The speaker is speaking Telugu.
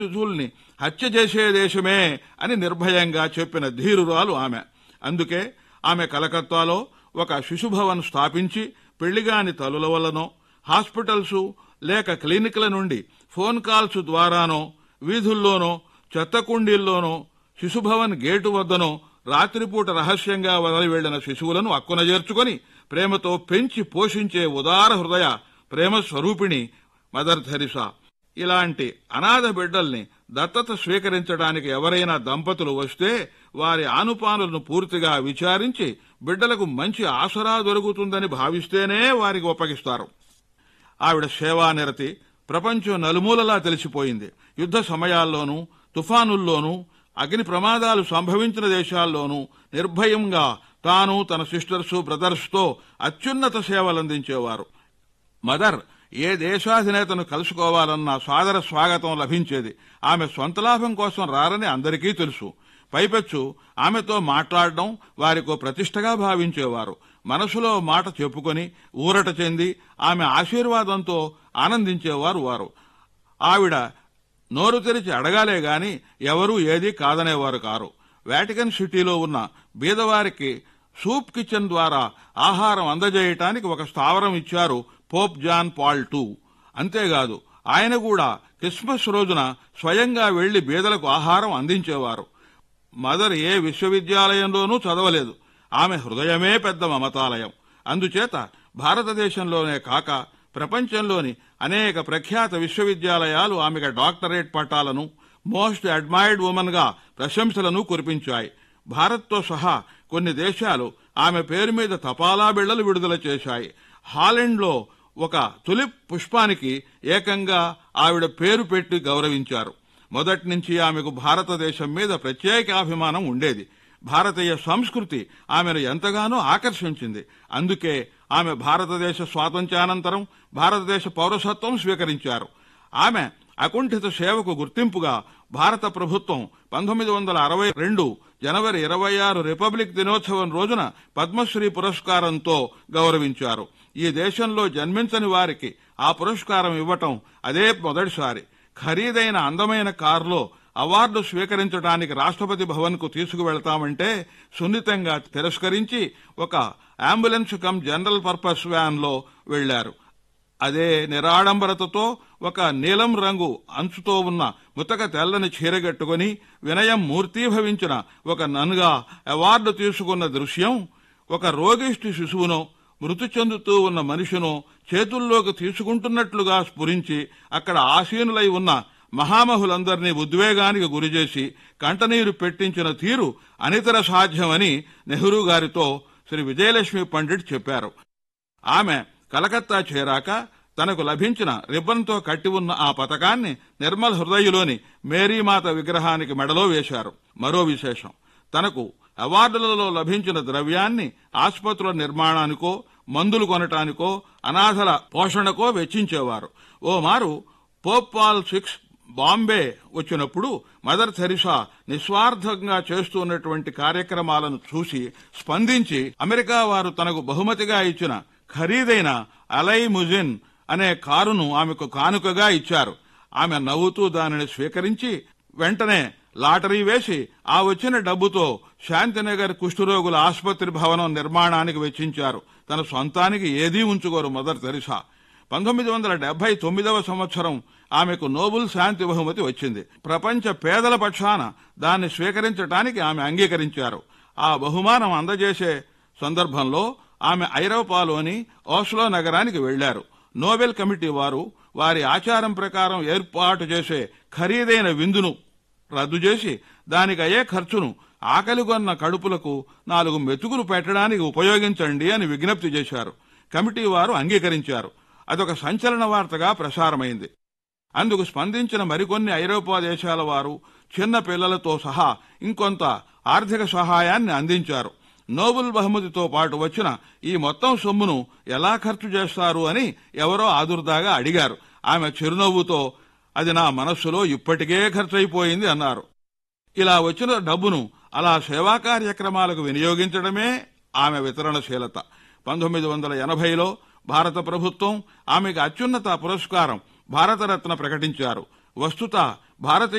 శిశువుల్ని హత్య చేసే దేశమే అని నిర్భయంగా చెప్పిన ధీరురాలు ఆమె అందుకే ఆమె కలకత్తాలో ఒక శిశుభవన్ స్థాపించి పెళ్లిగాని తల్లుల వల్లనో హాస్పిటల్స్ లేక క్లినిక్ల నుండి ఫోన్ కాల్స్ ద్వారానో వీధుల్లోనో చెత్త కుండీల్లోనో శిశుభవన్ గేటు వద్దనో రాత్రిపూట రహస్యంగా వదిలి వెళ్లిన శిశువులను అక్కున చేర్చుకొని ప్రేమతో పెంచి పోషించే ఉదార హృదయ ప్రేమ స్వరూపిణి మదర్ థెరిసా ఇలాంటి అనాథ బిడ్డల్ని దత్తత స్వీకరించడానికి ఎవరైనా దంపతులు వస్తే వారి ఆనుపానులను పూర్తిగా విచారించి బిడ్డలకు మంచి ఆసరా దొరుకుతుందని భావిస్తేనే వారికి ఒప్పగిస్తారు ఆవిడ సేవానిరతి ప్రపంచం నలుమూలలా తెలిసిపోయింది యుద్ధ సమయాల్లోనూ తుఫానుల్లోనూ అగ్ని ప్రమాదాలు సంభవించిన దేశాల్లోనూ నిర్భయంగా తాను తన సిస్టర్స్ బ్రదర్స్తో అత్యున్నత సేవలందించేవారు మదర్ ఏ దేశాధినేతను కలుసుకోవాలన్నా సాదర స్వాగతం లభించేది ఆమె సొంత లాభం కోసం రారని అందరికీ తెలుసు పైపెచ్చు ఆమెతో మాట్లాడడం వారికో ప్రతిష్టగా భావించేవారు మనసులో మాట చెప్పుకొని ఊరట చెంది ఆమె ఆశీర్వాదంతో ఆనందించేవారు వారు ఆవిడ నోరు తెరిచి అడగాలే గాని ఎవరూ ఏదీ కాదనేవారు కారు వాటికన్ సిటీలో ఉన్న బీదవారికి సూప్ కిచెన్ ద్వారా ఆహారం అందజేయటానికి ఒక స్థావరం ఇచ్చారు పోప్ జాన్ పాల్ టూ అంతేకాదు ఆయన కూడా క్రిస్మస్ రోజున స్వయంగా వెళ్లి బీదలకు ఆహారం అందించేవారు మదర్ ఏ విశ్వవిద్యాలయంలోనూ చదవలేదు ఆమె హృదయమే పెద్ద మమతాలయం అందుచేత భారతదేశంలోనే కాక ప్రపంచంలోని అనేక ప్రఖ్యాత విశ్వవిద్యాలయాలు ఆమెకు డాక్టరేట్ పట్టాలను మోస్ట్ అడ్మైర్డ్ ఉమెన్ గా ప్రశంసలను కురిపించాయి భారత్తో సహా కొన్ని దేశాలు ఆమె పేరు మీద తపాలా బిళ్లలు విడుదల చేశాయి హాలెండ్లో ఒక తులిప్ పుష్పానికి ఏకంగా ఆవిడ పేరు పెట్టి గౌరవించారు మొదటి నుంచి ఆమెకు భారతదేశం మీద ప్రత్యేకాభిమానం ఉండేది భారతీయ సంస్కృతి ఆమెను ఎంతగానో ఆకర్షించింది అందుకే ఆమె భారతదేశ స్వాతంత్ర్యానంతరం భారతదేశ పౌరసత్వం స్వీకరించారు ఆమె అకుంఠిత సేవకు గుర్తింపుగా భారత ప్రభుత్వం పంతొమ్మిది వందల అరవై రెండు జనవరి ఇరవై ఆరు రిపబ్లిక్ దినోత్సవం రోజున పద్మశ్రీ పురస్కారంతో గౌరవించారు ఈ దేశంలో జన్మించని వారికి ఆ పురస్కారం ఇవ్వటం అదే మొదటిసారి ఖరీదైన అందమైన కారులో అవార్డు స్వీకరించడానికి రాష్ట్రపతి భవన్ కు తీసుకువెళ్తామంటే సున్నితంగా తిరస్కరించి ఒక ambulance cum general purpose van లో వెళ్లారు అదే నిరాడంబరతతో ఒక నీలం రంగు అంచుతో ఉన్న ముతక తెల్లని చీరగట్టుకుని వినయం మూర్తీభవించిన ఒక నన్గా అవార్డు తీసుకున్న దృశ్యం ఒక రోగిష్టి శిశువునో మృతి చెందుతూ ఉన్న మనిషినో చేతుల్లోకి తీసుకుంటున్నట్లుగా స్ఫురించి అక్కడ ఆసీనులై ఉన్న మహామహులందరినీ ఉద్వేగానికి గురిచేసి కంటనీరు పెట్టించిన తీరు అనితర సాధ్యమని నెహ్రూ గారితో శ్రీ విజయలక్ష్మి పండిట్ చెప్పారు ఆమె కలకత్తా చేరాక తనకు లభించిన రిబ్బన్తో కట్టి ఉన్న ఆ పథకాన్ని నిర్మల్ హృదయలోని మేరీమాత విగ్రహానికి మెడలో వేశారు మరో విశేషం తనకు అవార్డులలో లభించిన ద్రవ్యాన్ని ఆసుపత్రుల నిర్మాణానికో మందులు కొనటానికో అనాథల పోషణకో వెచ్చించేవారు ఓ మారు పోప్ పాల్ సిక్స్ బాంబే వచ్చినప్పుడు మదర్ థెరిసా నిస్వార్థంగా చేస్తున్నటువంటి కార్యక్రమాలను చూసి స్పందించి అమెరికా వారు తనకు బహుమతిగా ఇచ్చిన ఖరీదైన అలై ముజిన్ అనే కారును ఆమెకు కానుకగా ఇచ్చారు ఆమె నవ్వుతూ దానిని స్వీకరించి వెంటనే లాటరీ వేసి ఆ వచ్చిన డబ్బుతో శాంతినగర్ కుష్ఠరోగుల ఆసుపత్రి భవనం నిర్మాణానికి వెచ్చించారు తన సొంతానికి ఏదీ ఉంచుకోరు మదర్ తెరిసా పంతొమ్మిది వందల డెబ్బై తొమ్మిదవ సంవత్సరం ఆమెకు నోబుల్ శాంతి బహుమతి వచ్చింది ప్రపంచ పేదల పక్షాన దాన్ని స్వీకరించడానికి ఆమె అంగీకరించారు ఆ బహుమానం అందజేసే సందర్భంలో ఆమె ఐరోపాలోని ఓస్లో నగరానికి వెళ్లారు నోబెల్ కమిటీ వారు వారి ఆచారం ప్రకారం ఏర్పాటు చేసే ఖరీదైన విందును రద్దు చేసి దానికి అయ్యే ఖర్చును ఆకలిగొన్న కడుపులకు నాలుగు మెతుకులు పెట్టడానికి ఉపయోగించండి అని విజ్ఞప్తి చేశారు కమిటీ వారు అంగీకరించారు అదొక సంచలన వార్తగా ప్రసారమైంది అందుకు స్పందించిన మరికొన్ని ఐరోపా దేశాల వారు చిన్న పిల్లలతో సహా ఇంకొంత ఆర్థిక సహాయాన్ని అందించారు నోబెల్ బహుమతితో పాటు వచ్చిన ఈ మొత్తం సొమ్మును ఎలా ఖర్చు చేస్తారు అని ఎవరో ఆదుర్దాగా అడిగారు ఆమె చిరునవ్వుతో అది నా మనస్సులో ఇప్పటికే ఖర్చయిపోయింది అన్నారు ఇలా వచ్చిన డబ్బును అలా సేవా కార్యక్రమాలకు వినియోగించడమే ఆమె వితరణశీలత పంతొమ్మిది వందల ఎనభైలో భారత ప్రభుత్వం ఆమెకు అత్యున్నత పురస్కారం భారతరత్న ప్రకటించారు వస్తుత భారతీయ